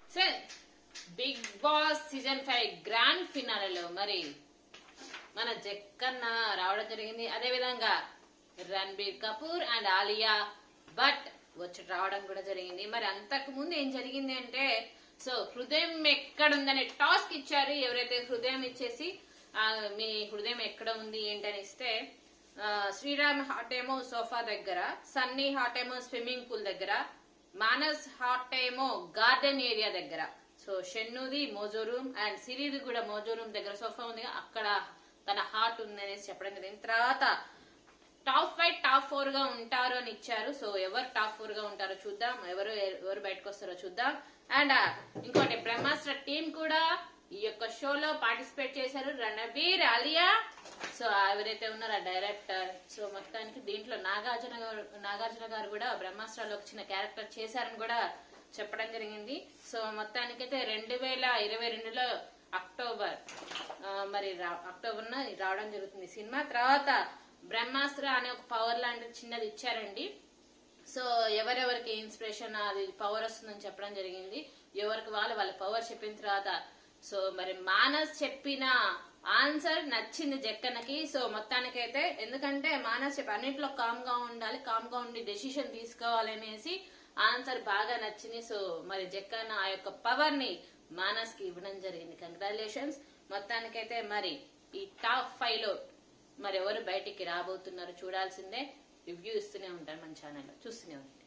so Big Boss season five grand ఫినాలలో మరి మన జక్కన్న రావడం జరిగింది అదే విధంగా రణబీర్ కపూర్ అండ్ ఆలియా భట్ వచ్చి రావడం కూడా జరిగింది మరి అంతకు ముందు ఏం జరిగింది అంటే సో హృదయం ఎక్కడుందనే టాస్క్ ఇచ్చారు ఎవరైతే హృదయం ఇచ్చేసి ఆ, మీ హృదయం ఎక్కడ ఉంది ఏంటని ఇస్తే ఆ, శ్రీరామ్ హాట్ ఏమో సోఫా దగ్గర సన్నీ హాట్ ఏమో స్విమ్మింగ్ పూల్ దగ్గర మానస్ హాట్ ఏమో గార్డెన్ ఏరియా దగ్గర సో షెన్నుది మోజో రూమ్ అండ్ సిరిది కూడా మోజో రూమ్ దగ్గర సోఫా ఉంది అక్కడ తన హార్ట్ ఉంది అనేసి చెప్పడం జరిగింది తర్వాత టాప్ ఫైవ్ టాప్ ఫోర్ గా ఉంటారు అని ఇచ్చారు సో ఎవరు టాప్ ఫోర్ గా ఉంటారో చూద్దాం ఎవరు ఎవరు బయటకు వస్తారో చూద్దాం అండ్ ఇంకోటి బ్రహ్మాస్త్ర టీం కూడా ఈ యొక్క షోలో పార్టిసిపేట్ చేశారు రణబీర్ అలియా సో ఎవరైతే ఉన్నారో ఆ డైరెక్టర్ సో మొత్తానికి దీంట్లో నాగార్జున గారు నాగార్జున గారు కూడా బ్రహ్మాస్త్రాలో ఒక చిన్న క్యారెక్టర్ చేశారని కూడా చెప్పడం జరిగింది సో మొత్తానికైతే రెండు వేల ఇరవై రెండులో అక్టోబర్ ఆ, మరి రా- అక్టోబర్ రావడం జరుగుతుంది ఈ సినిమా తర్వాత బ్రహ్మాస్త్ర అనే ఒక పవర్ లాంటిది చిన్నది ఇచ్చారండి సో ఎవరెవరికి ఇన్స్పిరేషన్ అది పవర్ వస్తుందని చెప్పడం జరిగింది ఎవరికి వాళ్ళు వాళ్ళ పవర్ చెప్పిన తర్వాత సో మరి మానస్ చెప్పిన ఆన్సర్ నచ్చింది జక్కన్నకి సో మొత్తానికైతే ఎందుకంటే మానస్ చెప్పి అన్నింటిలో కామ్ గా ఉండాలి కామ్ గా ఉండి డెసిషన్ తీసుకోవాలనేసి ఆన్సర్ బాగా నచ్చింది సో మరి జక్కన్న ఆ యొక్క పవర్ ని మానస్ కి ఇవ్వడం జరిగింది కంగ్రాచులేషన్స్ మొత్తానికైతే మరి ఈ టాప్ ఫైవ్ లో మరి ఎవరు బయటికి రాబోతున్నారు చూడాల్సిందే రివ్యూ ఇస్తూనే ఉంటారు మన ఛానల్లో చూస్తూనే ఉంటారు